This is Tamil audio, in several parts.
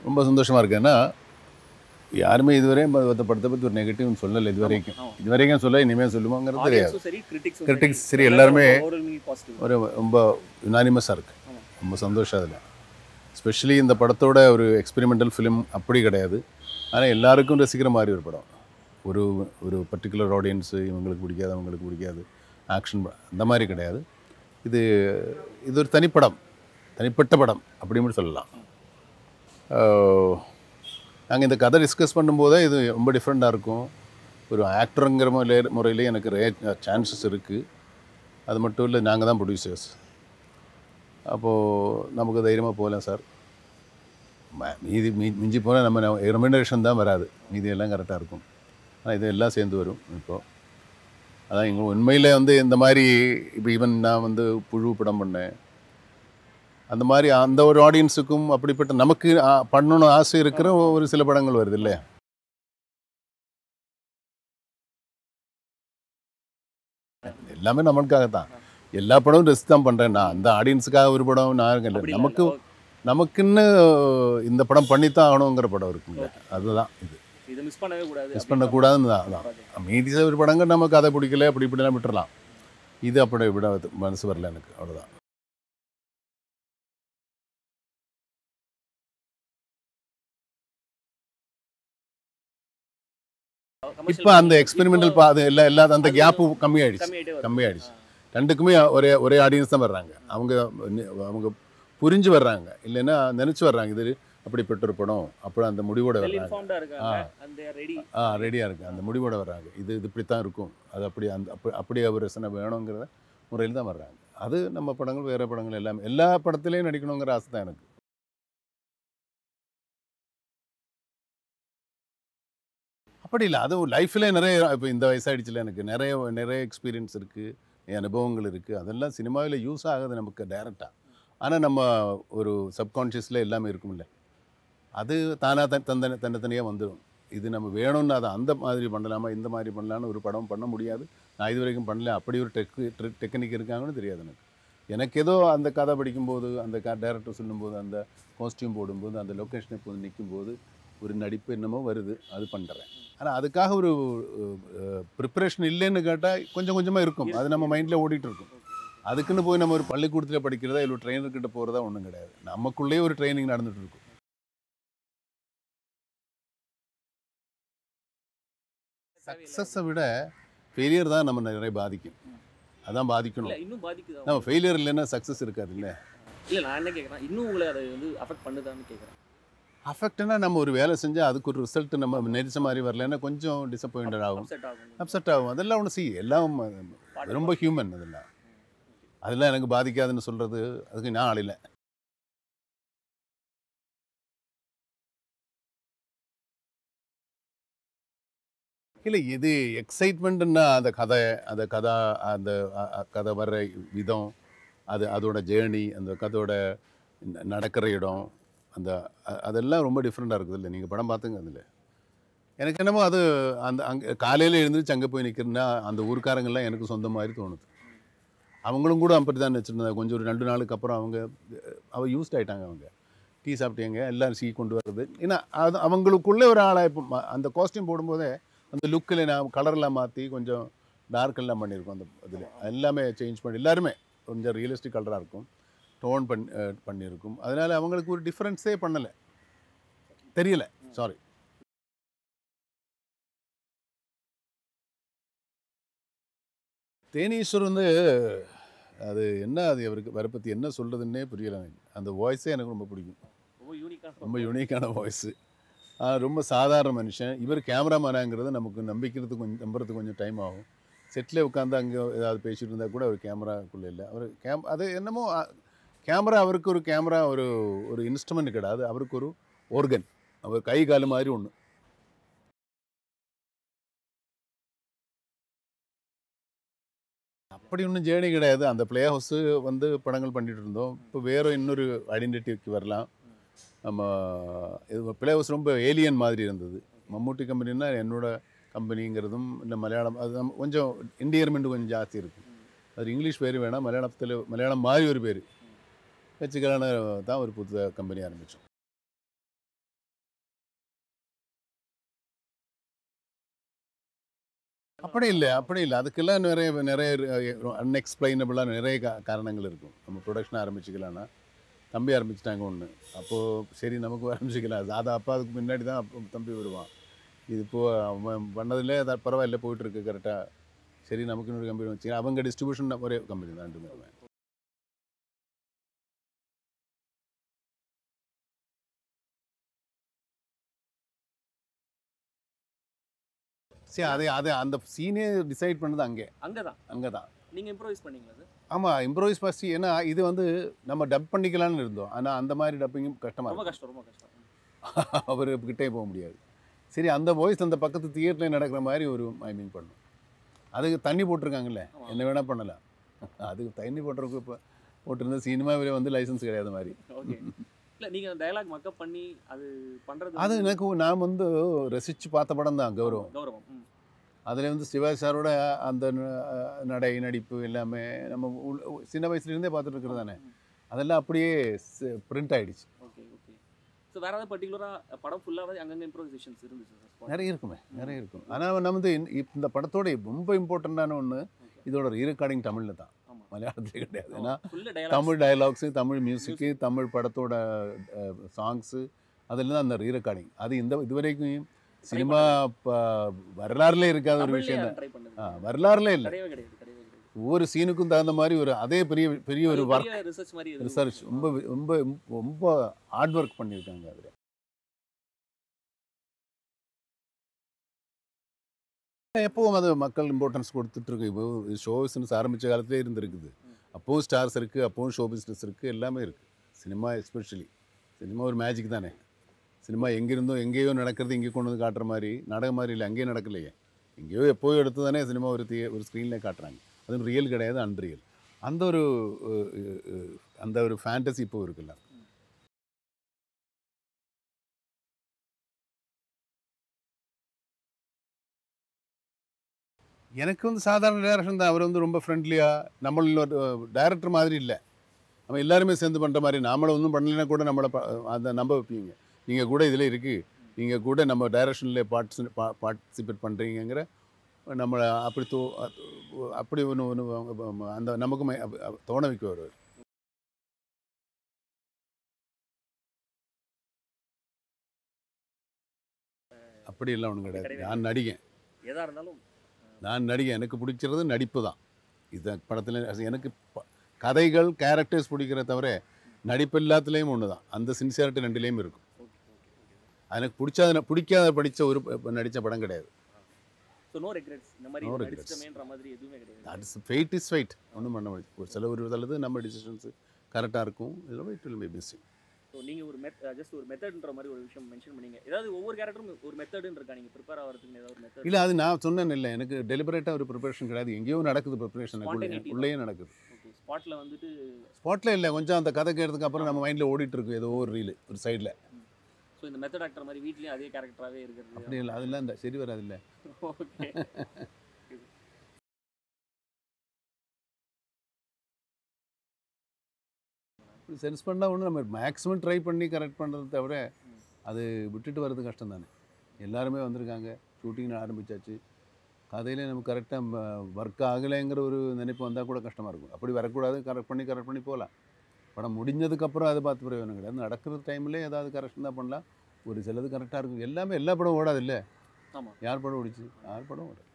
ரொம்ப சந்தோஷமாக இருக்கு ஏன்னா யாருமே இதுவரையும் அந்த படத்தை பற்றி ஒரு நெகட்டிவ்னு சொல்லலை இது வரைக்கும் ஆமா. இது வரைக்கும் சொல்ல இனிமேல் சொல்லுவாங்கிறது தெரியாது Audience-உம் சரி கிரிட்டிக்ஸும் Critics சரி, எல்லாருமே பாசிட்டிவ் ஒரு ரொம்ப யுனானிமஸாக இருக்குது ஆமா. ரொம்ப சந்தோஷம் அதில் ஸ்பெஷலி இந்த படத்தோட ஒரு எக்ஸ்பெரிமெண்டல் ஃபிலிம் அப்படி கிடையாது ஆனால் எல்லாருக்கும் ரசிக்கிற மாதிரி ஒரு படம் ஒரு ஒரு பர்டிகுலர் ஆடியன்ஸு இவங்களுக்கு பிடிக்காது அவங்களுக்கு பிடிக்காது ஆக்ஷன் அந்த மாதிரி கிடையாது இது இது ஒரு தனிப்படம் தனிப்பட்ட படம் அப்படின்னு சொல்லலாம் நாங்கள் இந்த கதை டிஸ்கஸ் பண்ணும்போதே இது ரொம்ப டிஃப்ரெண்ட்டாக இருக்கும் ஒரு ஆக்டருங்கிற முறையிலே முறையிலே எனக்கு ரே சான்சஸ் இருக்குது அது மட்டும் இல்லை நாங்கள் தான் ப்ரொடியூசர்ஸ் அப்போது நமக்கு தைரியமாக போகலாம் சார் ம- மீதி மீ மிஞ்சி போனால் நம்ம ரெமினரேஷன் தான் வராது மீதி எல்லாம் கரெக்டாக இருக்கும் ஆனால் இது எல்லாம் சேர்ந்து வரும் இப்போது அதான் எங்கள் உண்மையில் வந்து இந்த மாதிரி இப்போ ஈவன் நான் வந்து புழு படம் பண்ணேன் அந்த மாதிரி அந்த ஒரு ஆடியன்ஸுக்கும் அப்படிப்பட்ட நமக்கு ஆ, பண்ணணும்னு ஆசை இருக்கிற ஒரு சில படங்கள் வருது இல்லையா எல்லாமே நம்மளுக்காக தான் எல்லா படமும் ரெஸ்ட் தான் பண்ணுறேன் நான் அந்த ஆடியன்ஸுக்காக ஒரு படம் நான் இல்லை நமக்கு நமக்குன்னு இந்த படம் பண்ணித்தான் ஆகணுங்கிற படம் இருக்குங்க அதுதான் இது இதை மிஸ் பண்ணவே கூடாது மிஸ் பண்ணக்கூடாதுன்னு தான் அதான் மீதி ஒரு படங்கள் நம்ம கதை பிடிக்கல அப்படி இப்படிலாம் விட்டுறலாம் இது அப்படி விட மனசு வரல எனக்கு அவ்வளோதான் இப்போ அந்த எக்ஸ்பெரிமெண்டல் பா அது எல்லா எல்லா அந்த அது கேப்பு கம்மியாயிடுச்சு கம்மியாயிட்டே வருது. கம்மியாயிடுச்சு ரெண்டுக்குமே ஒரே ஒரே ஆடியன்ஸ் தான் வர்றாங்க அவங்க நி- அவங்க புரிஞ்சு வர்றாங்க இல்லைன்னா நினச்சி வர்றாங்க இது அப்படிப்பட்ட ஒரு படம் அப்புறம் அந்த முடிவோட Well வர்றாங்க informed-ஆ இருக்காங்க and they are ready. ஆ ரெடியாக இருக்கு அந்த முடிவோட வர்றாங்க இது இது இப்படி தான் இருக்கும் அது அப்படி அந்த அப்படி அப்படியே ஒரு ரசனை வேணுங்கிறத முறையில் தான் வர்றாங்க அது நம்ம படங்கள் வேறு படங்கள் எல்லாமே எல்லா படத்துலேயும் நடிக்கணுங்கிற ஆசை தான் எனக்கு அப்படி இல்லை அது லைஃப்ல நிறைய இப்போ இந்த வயசாயிடுச்சுல எனக்கு நிறைய நிறைய எக்ஸ்பீரியன்ஸ் இருக்குது அனுபவங்கள் இருக்குது அதெல்லாம் சினிமாவில் யூஸ் ஆகுது நமக்கு டைரெக்டாக ஆனால் நம்ம ஒரு சப்கான்ஷியஸில் எல்லாமே இருக்கும்ல அது தானாக தன் தந்தன தனித்தனியாக வந்துடும் இது நம்ம வேணும்னு அதை அந்த மாதிரி பண்ணலாமா இந்த மாதிரி பண்ணலான்னு ஒரு படம் பண்ண முடியாது நான் இது வரைக்கும் பண்ணல அப்படி ஒரு டெக் டெக்னிக் இருக்காங்கன்னு தெரியாது எனக்கு எனக்கு ஏதோ அந்த கதை படிக்கும்போது அந்த க டேரக்டர் சொல்லும்போது அந்த காஸ்டியூம் போடும்போது அந்த லொக்கேஷனை போய் நிற்கும்போது ஒரு நடிப்பு என்னமோ வருது அது பண்ணுறேன் ஆனால் அதுக்காக ஒரு ப்ரிப்பரேஷன் இல்லைன்னு கேட்டால் கொஞ்சம் கொஞ்சமாக இருக்கும் அது நம்ம மைண்டில் ஓடிட்டு இருக்கும் அதுக்குன்னு போய் நம்ம ஒரு பள்ளிக்கூடத்தில் படிக்கிறதா இல்லை ஒரு ட்ரெயினர்கிட்ட போகிறதா ஒன்றும் கிடையாது நமக்குள்ளேயே ஒரு ட்ரைனிங் நடந்துட்டு இருக்கும் சக்ஸஸை விட ஃபெயிலியர் தான் நம்ம நிறைய பாதிக்கும் அதான் பாதிக்கணும் இல்ல, இன்னும் பாதிக்குதா? நம்ம ஃபெயிலியர் இல்லைன்னா சக்ஸஸ் இருக்காது இல்லை இல்ல, நான் என்ன கேக்குறேன், இன்னும் உங்களை அது வந்து affect பண்ணுதான்னு கேக்குறேன். அஃபெக்ட்னா நம்ம ஒரு வேலை செஞ்சால் அதுக்கு ஒரு ரிசல்ட் நம்ம நெரிச்ச மாதிரி வரலன்னா கொஞ்சம் டிசப்பாயிண்டட் ஆகும் Upset ஆகும். அப்செட் ஆகும் அதெல்லாம் ஒன்று சி எல்லாம் அது ரொம்ப ஹியூமன் அதெல்லாம் அதெல்லாம் எனக்கு பாதிக்காதுன்னு சொல்கிறது அதுக்கு நான் ஆளில்லை இல்லை இது எக்ஸைட்மெண்ட்டுன்னா அந்த கதை அந்த கதை அந்த அ- அ- கதை வர்ற விதம் அது அதோட ஜேர்னி அந்த கதையோட ந- நடக்கிற இடம் அந்த அ- அதெல்லாம் ரொம்ப டிஃப்ரெண்ட்டாக இருக்குது இல்லை நீங்கள் படம் பார்த்துங்க அதில் எனக்கு என்னமோ அது அந்த அங்கே காலையில் எழுந்திரிச்சு அங்கே போய் நிற்கிறேன்னா அந்த ஊர்க்காரங்கெல்லாம் எனக்கு சொந்த மாதிரி தோணுது அவங்களும் கூட அப்படி தான் வச்சுருந்தாங்க கொஞ்சம் ஒரு ரெண்டு நாளுக்கு அப்புறம் அவங்க அவ யூஸ்ட் ஆயிட்டாங்க அவங்க டீ சாப்பிட்டீங்க எல்லாரும் சீ கொண்டு வர்றது ஏன்னா அது அவங்களுக்குள்ளே ஒரு ஆளாக இப்போ ம- அந்த காஸ்டியூம் போடும்போதே அந்த லுக்கில் நான் கலர்லாம் மாற்றி கொஞ்சம் டார்க் எல்லாம் பண்ணியிருக்கோம் அந்த இதில் எல்லாமே சேஞ்ச் பண்ணி எல்லாருமே கொஞ்சம் ரியலிஸ்டிக் கலராக இருக்கும் டோன் பண்ணி அஹ் பண்ணியிருக்கும் அதனால் அவங்களுக்கு ஒரு டிஃப்ரென்ஸே பண்ணலை தெரியல சாரி தேனீஸ்வர் வந்து அது என்ன அது அவருக்கு அவரை பற்றி என்ன சொல்கிறதுன்னே புரியல எனக்கு அந்த வாய்ஸே எனக்கு ரொம்ப பிடிக்கும் ரொம்ப unique-ஆன ரொம்ப யூனிக்கான வாய்ஸு ரொம்ப சாதாரண மனுஷன் இவர் கேமராமேனாங்கிறது நமக்கு நம்பிக்கிறதுக்கு கொஞ்சம் நம்புறதுக்கு கொஞ்சம் டைம் ஆகும் செட்டில் உட்காந்து அங்கே ஏதாவது பேசிட்டு இருந்தால் கூட அவர் கேமராக்குள்ளே இல்லை அவர் கேம் அது என்னமோ கேமரா அவருக்கு ஒரு கேமரா ஒரு ஒரு இன்ஸ்ட்ருமெண்ட் கிடையாது அவருக்கு ஒரு organ அவர் கை கால் மாதிரி ஒன்று அப்படி ஒன்றும் ஜேர்னி கிடையாது அந்த ப்ளே ஹவுஸு வந்து படங்கள் பண்ணிட்டு இருந்தோம் இப்போ வேற இன்னொரு ஐடென்டிட்டிக்கு வரலாம் நம்ம இது ப்ளே ஹவுஸ் ரொம்ப ஏலியன் மாதிரி இருந்தது மம்மூட்டி கம்பெனின்னா என்னோட கம்பெனிங்கிறதும் இல்லை மலையாளம் அது நம்ம கொஞ்சம் இண்டியர்மெண்ட் கொஞ்சம் ஜாஸ்தி இருக்குது அது இங்கிலீஷ் பேர் வேணாம் மலையாளத்தில் மலையாளம் மாதிரி ஒரு பேர் வச்சுக்கலான்னு தான் ஒரு புது கம்பெனி ஆரம்பித்தோம் அப்படி இல்லை அப்படி இல்லை அதுக்கெல்லாம் நிறைய நிறைய அன்எக்ஸ்பிளைனபிளாக நிறைய கா காரணங்கள் இருக்கும் நம்ம ப்ரொடக்ஷன் ஆரம்பிச்சுக்கலாம்னா தம்பி ஆரம்பிச்சிட்டாங்க ஒன்று அப்போது சரி நமக்கு ஆரம்பிச்சிக்கலாம் அது அப்பா அதுக்கு முன்னாடி தான் அப்போ தம்பி வருவான் இது இப்போது அவன் பண்ணதில் அது பரவாயில்ல போயிட்டு இருக்கு கரெக்டாக சரி நமக்கு இன்னொரு கம்பெனி வச்சுக்கலாம் அவங்க டிஸ்ட்ரிபியூஷன் ஒரே கம்பெனி தான் ரெண்டு பேருமே சரி அதே அதே அந்த சீனே டிசைட் பண்ணது அங்கே அங்கதான் அங்கே தான் நீங்க இம்ப்ரோவைஸ் பண்ணீங்களா அது ஆமாம் இம்ப்ரோவைஸ் ஃபஸ்ட் ஏன்னா இது வந்து நம்ம டப் பண்ணிக்கலாம்னு இருந்தோம் ஆனால் அந்த மாதிரி டப்பிங்கும் கஷ்டமாக ரொம்ப இருக்கும் கஷ்டம் ரொம்ப கஷ்டம் அவர் கிட்டே போக முடியாது சரி அந்த வாய்ஸ் அந்த பக்கத்து தியேட்டரில் நடக்கிற மாதிரி ஒரு மைமிங் பண்ணும் அதுக்கு தண்ணி போட்டிருக்காங்கல்ல ஆமா. என்ன வேணால் பண்ணலாம் அதுக்கு தண்ணி போட்டிருக்கு இப்போ போட்டிருந்த சினிமாவில் வந்து லைசன்ஸ் கிடையாது மாதிரி ஓகே இல்ல நீங்க டயலாக் மக்கப் பண்ணி அது பண்றது அது வந்து- எனக்கு நான் வந்து ரசித்து பார்த்த படம் தான் கௌரவம் கௌரவம் ம். அதில் வந்து சிவாஜி சாரோட அந்த ந- நடை நடிப்பு எல்லாமே நம்ம உள்- உ- சின்ன வயசுலேருந்தே பார்த்துட்டு இருக்கிறது தானே ம். அதெல்லாம் அப்படியே பிரிண்ட் ஆயிடுச்சு ஓகே ஓகே ஸோ வேற ஏதாவது பர்டிகுலராக படம் ஃபுல்லாகவே அங்கங்கே இம்ப்ரோவைசேஷன்ஸ் இருந்துச்சு சார் spot. நிறைய இருக்குமே நிறைய இருக்கும் ஆனால் நம்ம வந்து இந்த- இப்ப இந்த படத்தோட ரொம்ப இம்பார்ட்டண்ட்டான ஒன்று Okay. இதோட ரீரெக்கார்டிங் தமிழில் தான் ஆமா மலையாளத்தில் கிடையாது ஏன்னா full dialogue Tamil dialogues Tamil மியூசிக்கு தமிழ் படத்தோட சாங்ஸு அதில் தான் அந்த ரீரெக்கார்டிங் அது இந்த இதுவரைக்கும் சினிமா வரலாறுலே இருக்காத ஒரு விஷயம் தான் ட்ரை பண்ணுது ஆ, வரலாறுலே இல்லை கிடையவே கிடையாது கிடையவே கிடையாது ஒவ்வொரு சீனுக்கும் தகுந்த மாதிரி ஒரு அதே பெரிய பெரிய ஒரு ஒர்க் ரிசர்ச் மாதிரி எதுவும் ரிசர்ச் ரொம்ப ரொம்ப ரொம்ப ஹார்ட் ஒர்க் பண்ணியிருக்காங்க அதில் எப்பவும் அது மக்கள் இம்பார்ட்டன்ஸ் கொடுத்துட்ருக்கு இப்போ ஷோ பிஸ்னஸ் ஆரம்பித்த காலத்திலே இருந்திருக்குது அப்போவும் ஸ்டார்ஸ் இருக்குது அப்போவும் ஷோ பிஸ்னஸ் இருக்குது எல்லாமே இருக்குது சினிமா எஸ்பெஷலி சினிமா ஒரு மேஜிக் தானே சினிமா எங்கேருந்தோ எங்கேயோ நடக்கிறது இங்கே கொண்டு வந்து காட்டுற மாதிரி நாடகம் மாதிரி இல்லை அங்கேயே நடக்கலையே எங்கேயோ எப்போயோ எடுத்து தானே சினிமா ஒரு தீ ஒரு ஸ்க்ரீனில் காட்டுறாங்க அது ரியல் கிடையாது அன்ரியல் அந்த ஒரு அஹ், அஹ், அஹ், அந்த ஒரு ஃபேண்டசி இப்போ இருக்குல்ல எனக்கு வந்து சாதாரண டேரக்ஷன் தான் அவர் வந்து ரொம்ப ஃப்ரெண்ட்லியாக நம்மள டைரக்டர் மாதிரி இல்லை நம்ம எல்லாருமே சேர்ந்து பண்ணுற மாதிரி நாமளை ஒன்றும் பண்ணலைன்னா கூட நம்மளை ப- அந்த நம்ப வைப்பீங்க நீங்கள் கூட இதில் இருக்குது நீங்கள் கூட நம்ம டைரக்ஷனில் பார்ட்ஸ் பார்ட்டிசிபேட் பண்ணுறீங்கிற நம்மளை அப்படி தோ அப்படி ஒன்று ஒன்று அந்த நமக்கு மை- அப்ப- அப்ப தோண வைக்க வருவார் அப்படி எல்லாம் ஒன்றும் கிடையாது கிடையவே நான் நடிகன் எதா இருந்தாலும் நான் நடிகன் எனக்கு பிடிக்கிறது நடிப்பு தான் இந்த படத்தில் எனக்கு ப- கதைகள் கேரக்டர்ஸ் பிடிக்கிற தவிர நடிப்பு எல்லாத்துலேயும் ஒன்று தான் அந்த சின்சியாரிட்டி ரெண்டுலேயும் இருக்கும் ஓகே ஓகே எனக்கு பிடிச்சாத பிடிக்காத படித்த ஒரு நடித்த படம் கிடையாது ஸோ நோ ரெக்ரெட்ஸ் இந்த மாதிரி No இது regrets. நடிச்சிட்டமேன்ற மாதிரி எதுவுமே கிடையாது தட்ஸ் ஃபெயிட் இஸ் ஃபைட் ஒன்றும் பண்ண முடியாது ஒரு சில ஒரு சிலது நம்ம டிசிஷன்ஸு கரெக்டாக இருக்கும் இல்லை it will be missing so நீங்கள் ஒரு மெத் ஜஸ்ட் ஒரு மெத்தட்ன்ற மாதிரி ஒரு விஷயம் மென்ஷன் பண்ணீங்க ஏதாவது ஒவ்வொரு கேரக்டரும் ஒரு மெத்தட்னு இருக்கா நீங்கள் ப்ரிப்பேர் ஆகிறதுக்கு ஏதாவது ஒரு மெத்தட் இல்லை அது நான் சொன்னேன் இல்லை எனக்கு டெலிபரேட்டாக ஒரு ப்ரிப்பரேஷன் கிடையாது எங்கேயோ நடக்குது ப்ரிப்பரேஷன் Spontaneity தான். உள்ளேயே நடக்குது ஓகே ஸ்பாட்டில் வந்துட்டு ஸ்பாட்டில் இல்லை கொஞ்சம் அந்த கதை கேட்டதுக்கு அப்புறம் நம்ம மைண்டில் ஓடிட்டு இருக்கு ஏதோ ஒரு ரீல் ஒரு சைடில் ஸோ இந்த மெத்தட் ஆக்டர் மாதிரி வீட்லேயும் அதே கேரக்டராகவே இருக்கிறது அப்படி இல்லை அதெல்லாம் இந்த சரி வராது இல்லை ஓகே சென்ஸ் பண்ணால் ஒன்று நம்ம மேக்ஸிமம் ட்ரை பண்ணி கரெக்ட் பண்ணுறது தவிர அது விட்டுட்டு வர்றது கஷ்டம் தானே எல்லாருமே வந்திருக்காங்க ஷூட்டிங் ஆரம்பிச்சாச்சு கதையிலே நமக்கு கரெக்டாக ஒர்க் ஆகலைங்கிற ஒரு நினைப்பு வந்தால் கூட கஷ்டமாக இருக்கும் அப்படி வரக்கூடாது கரெக்ட் பண்ணி கரெக்ட் பண்ணி போகலாம் படம் முடிஞ்சதுக்கப்புறம் அதை பார்த்து பிரயோஜனம் கிடையாது நடக்கிற டைம்லேயே ஏதாவது கரெக்ஷன் தான் பண்ணலாம் ஒரு சிலது கரெக்டாக இருக்கும் எல்லாமே எல்லா படம் ஓடாது இல்லை ஆமாம் யார் படம் ஓடிச்சு யார் படம் ஓடாது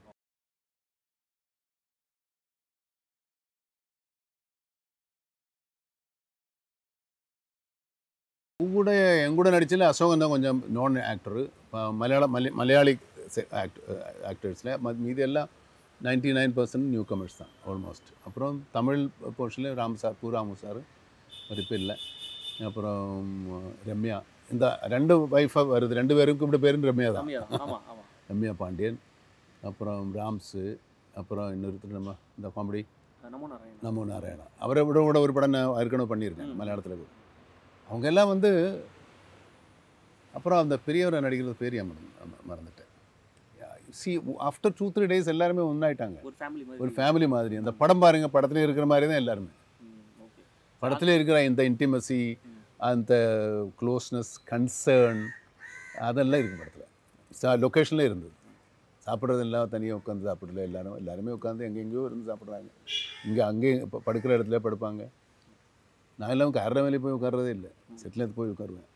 கூட என் கூட நடிச்சல அசோகன் தான் கொஞ்சம் நான் ஆக்டரு மலையாள மலை மலையாளி ஆக்டர்ஸில் மீதி எல்லாம் ninety nine percent newcomers தான் ஆல்மோஸ்ட் அப்புறம் தமிழ் போர்ஷனில் ராம் சார் பூ ராமு சார் இப்போ இல்லை அப்புறம் ரம்யா இந்த ரெண்டு ஒய்ஃபாக வருது ரெண்டு பேரும் கூப்பிட்ட பேரும் ரம்யா தான் கம்மியாக தான் ஆமாம் ஆமாம் ரம்யா பாண்டியன் அப்புறம் ராம்ஸு அப்புறம் இன்னொருத்தர் நம்ம இந்த காமெடி நமோ நாராயணன் நமோ நாராயணா அவரை விட கூட ஒரு படம் நான் ஏற்கனவே பண்ணியிருக்கேன் ம். மலையாளத்தில் அவங்க எல்லாம் வந்து அப்புறம் அந்த பெரியவரை நடிக்கிறது பேர் ஏன் மறந்து- ம- மறந்துட்டேன் see after two three days எல்லாருமே ஒன்றாயிட்டாங்க ஒரு ஃபேமிலி மாதிரி ஒரு ஃபேமிலி மாதிரி அந்த படம் பாருங்க படத்துல இருக்கிற மாதிரி தான் எல்லாருமே ஓகே படத்துல இருக்கிற இந்த இன்டிமசி ம். அந்த க்ளோஸ்னஸ் கன்சர்ன் அதெல்லாம் இருக்கும் படத்தில் லொக்கேஷனில் இருந்தது சாப்பிட்றது எல்லாம் தனியாக உட்காந்து சாப்பிடல எல்லாரும் எல்லாருமே உட்காந்து எங்கெங்கேயோ இருந்து சாப்பிட்றாங்க இங்கே அங்கேயும் இப்போ படுக்கிற இடத்துல படுப்பாங்க நான் எல்லாம் கரை மேலே போய் உட்கார்றதே இல்லை செட்டில் எடுத்து போய் உட்காருவேன்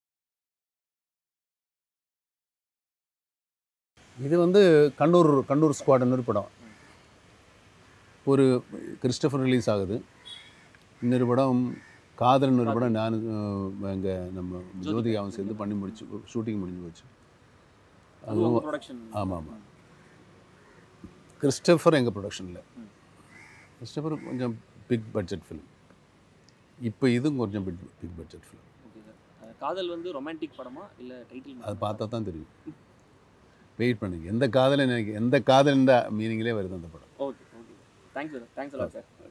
இது வந்து கண்ணூர் கண்ணூர் ஸ்குவாடுன்னு ஒரு படம் ஒரு கிறிஸ்டபர் ரிலீஸ் ஆகுது இன்னொரு படம் காதல்னு ஒரு படம் நான் எங்கே நம்ம ஜோதிகாவும் சேர்ந்து பண்ணி முடிச்சு ஷூட்டிங் முடிஞ்சு போச்சு அதுவும் ப்ரொடக்ஷன் ஆமாம் ஆமாம் கிறிஸ்டபர் எங்கள் ப்ரொடக்ஷனில் கிறிஸ்டபர் கொஞ்சம் பிக் பட்ஜெட் ஃபிலிம் இப்போ இதுவும் கொஞ்சம் big big budget film okay sir காதல் வந்து ரொமான்டிக் படமா இல்லை டைட்டில் அது பார்த்தா தான் தெரியும் வெயிட் பண்ணுங்க எந்த காதலை எனக்கு எந்த காதல் மீனிங்லேயே வருது அந்த படம் okay okay thank you sir thanks a lot sir